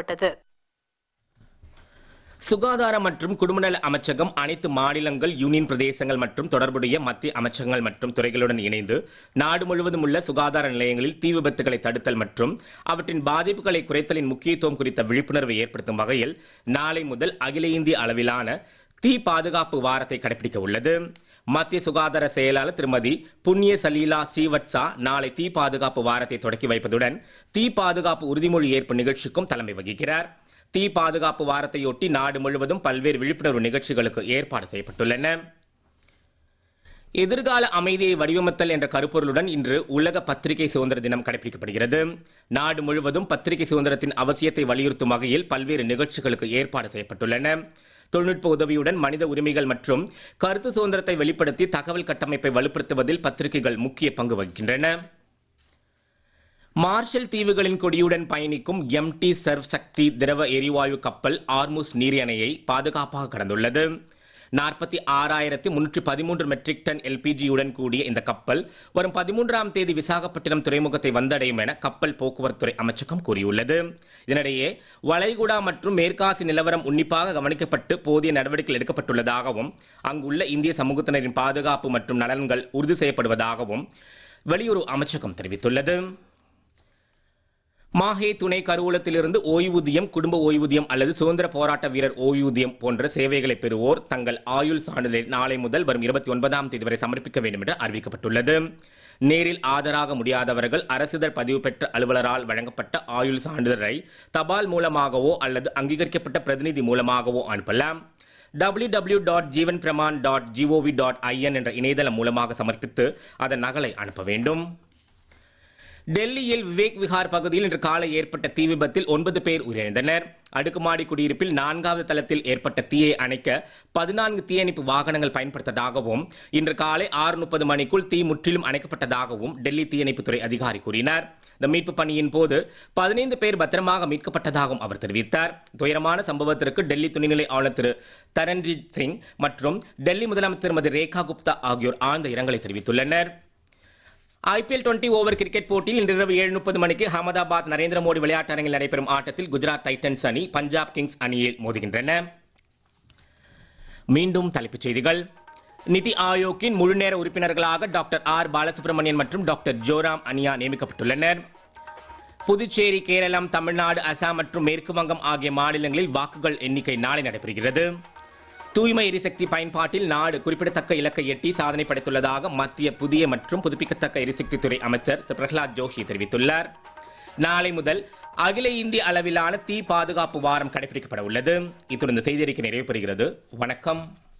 அறிவிக்கப்பட்டது சுகாதார மற்றும் குடும்பநல அமைச்சகம் அனைத்து மாநிலங்கள் யூனியன் பிரதேசங்கள் மற்றும் தொடர்புடைய மத்திய அமைச்சகங்கள் மற்றும் துறைகளுடன் இணைந்து நாடு முழுவதும் உள்ள சுகாதார நிலையங்களில் தீ விபத்துகளை தடுத்தல் மற்றும் அவற்றின் பாதிப்புகளை குறைத்தலின் முக்கியத்துவம் குறித்த விழிப்புணர்வை ஏற்படுத்தும் வகையில் நாளை முதல் அகில இந்திய அளவிலான தீ பாதுகாப்பு வாரத்தை கடைபிடிக்க உள்ளது மத்திய சுகாதார செயலாளர் திருமதி புண்ணிய சலீலா ஸ்ரீவத்சா நாளை தீ பாதுகாப்பு வாரத்தை தொடக்கி வைப்பதுடன் தீ பாதுகாப்பு உறுதிமொழி ஏற்பு நிகழ்ச்சிக்கும் தலைமை வகிக்கிறார் தீ பாதுகாப்பு வாரத்தையொட்டி நாடு முழுவதும் பல்வேறு விழிப்புணர்வு நிகழ்ச்சிகளுக்கு ஏற்பாடு செய்யப்பட்டுள்ளன எதிர்கால அமைதியை வடிவமைத்தல் என்ற கருப்பொருளுடன் இன்று உலக பத்திரிகை சுதந்திர தினம் கடைபிடிக்கப்படுகிறது நாடு முழுவதும் பத்திரிகை சுதந்திரத்தின் அவசியத்தை வலியுறுத்தும் வகையில் பல்வேறு நிகழ்ச்சிகளுக்கு ஏற்பாடு செய்யப்பட்டுள்ளன தொழில்நுட்ப உதவியுடன் மனித உரிமைகள் மற்றும் கருத்து சுதந்திரத்தை வெளிப்படுத்தி தகவல் கட்டமைப்பை வலுப்படுத்துவதில் பத்திரிகைகள் முக்கிய பங்கு வகிக்கின்றன மார்ஷல் தீவுகளின் கொடியுடன் பயணிக்கும் எம்டி சர்வ் சக்தி திரவ எரிவாயு கப்பல் ஆர்முஸ் நீரியணையை பாதுகாப்பாக கடந்துள்ளது நாற்பத்தி ஆறாயிரத்தி முன்னூற்றி பதிமூன்று மெட்ரிக் டன் எல்பிஜியுடன் கூடிய இந்த கப்பல் வரும் பதிமூன்றாம் தேதி விசாகப்பட்டினம் துறைமுகத்தை வந்தடையும் என கப்பல் போக்குவரத்துறை அமைச்சகம் கூறியுள்ளது இதனிடையே வளைகுடா மற்றும் மேற்காசி நிலவரம் உன்னிப்பாக கவனிக்கப்பட்டு போதிய நடவடிக்கைகள் எடுக்கப்பட்டுள்ளதாகவும் அங்குள்ள இந்திய சமூகத்தினரின் பாதுகாப்பு மற்றும் நலன்கள் உறுதி செய்யப்படுவதாகவும் வெளியுறவு அமைச்சகம் தெரிவித்துள்ளது மாஹே துணை கருவூலத்திலிருந்து ஓய்வூதியம் குடும்ப ஓய்வூதியம் அல்லது சுதந்திர போராட்ட வீரர் ஓய்வூதியம் போன்ற சேவைகளை பெறுவோர் தங்கள் ஆயுள் சான்றிதழை நாளை முதல் வரும் இருபத்தி ஒன்பதாம் தேதி வரை சமர்ப்பிக்க வேண்டும் என்று அறிவிக்கப்பட்டுள்ளது நேரில் ஆஜராக முடியாதவர்கள் அரசிதழ் பதிவு பெற்ற அலுவலரால் வழங்கப்பட்ட ஆயுள் சான்றிதழை தபால் மூலமாகவோ அல்லது அங்கீகரிக்கப்பட்ட பிரதிநிதி மூலமாகவோ அனுப்பலாம் W W dot Jeevan Pramaan dot G O V dot I N என்ற இணையதளம் மூலமாக சமர்ப்பித்து அதன் நகலை அனுப்ப வேண்டும் டெல்லியில் விவேக் விஹார் பகுதியில் இன்று காலை ஏற்பட்ட தீ விபத்தில் ஒன்பது பேர் உயிரிழந்தனர் அடுக்குமாடி குடியிருப்பில் நான்காவது தளத்தில் ஏற்பட்ட தீயை அணைக்க பதினான்கு தீயணைப்பு வாகனங்கள் பயன்படுத்ததாகவும் இன்று காலை ஆறு முப்பது மணிக்குள் தீ முற்றிலும் அணைக்கப்பட்டதாகவும் டெல்லி தீயணைப்புத்துறை அதிகாரி கூறினார் இந்த மீட்பு பணியின் போது பதினைந்து பேர் பத்திரமாக மீட்கப்பட்டதாகவும் அவர் தெரிவித்தார் துயரமான சம்பவத்திற்கு டெல்லி துணைநிலை ஆளுநர் திரு தரண்ஜித் சிங் மற்றும் டெல்லி முதலமைச்சர் திருமதி ரேகா குப்தா ஆகியோர் ஆழ்ந்த இரங்கலை தெரிவித்துள்ளனர் ஐபிஎல் டுவெண்டி ஓவர் கிரிக்கெட் போட்டியில் இன்று இரவு ஏழு முப்பது மணிக்கு அகமதாபாத் நரேந்திர மோடி விளையாட்டரங்கில் நடைபெறும் ஆட்டத்தில் குஜராத் டைட்டன்ஸ் அணி பஞ்சாப் கிங்ஸ் அணியில் மோதுகின்றன மீண்டும் தலைப்புச் செய்திகள் நிதி ஆயோக்கின் முழுநேர உறுப்பினர்களாக டாக்டர் ஆர் பாலசுப்ரமணியன் மற்றும் டாக்டர் ஜோராம் அனியா நியமிக்கப்பட்டுள்ளனர் புதுச்சேரி கேரளம் தமிழ்நாடு அசாம் மற்றும் மேற்கு வங்கம் ஆகிய மாநிலங்களில் வாக்குகள் எண்ணிக்கை நாளை நடைபெறுகிறது தூய்மை எரிசக்தி பயன்பாட்டில் நாடு குறிப்பிடத்தக்க இலக்கை எட்டி சாதனை படைத்துள்ளதாக மத்திய புதிய மற்றும் புதுப்பிக்கத்தக்க எரிசக்தித்துறை அமைச்சர் திரு பிரகலாத் ஜோஷி தெரிவித்துள்ளார் நாளை முதல் அகில இந்திய அளவிலான தீ பாதுகாப்பு வாரம் கடைபிடிக்கப்பட உள்ளது இத்துடன் இந்த செய்தியறிக்கை நிறைவு பெறுகிறது வணக்கம்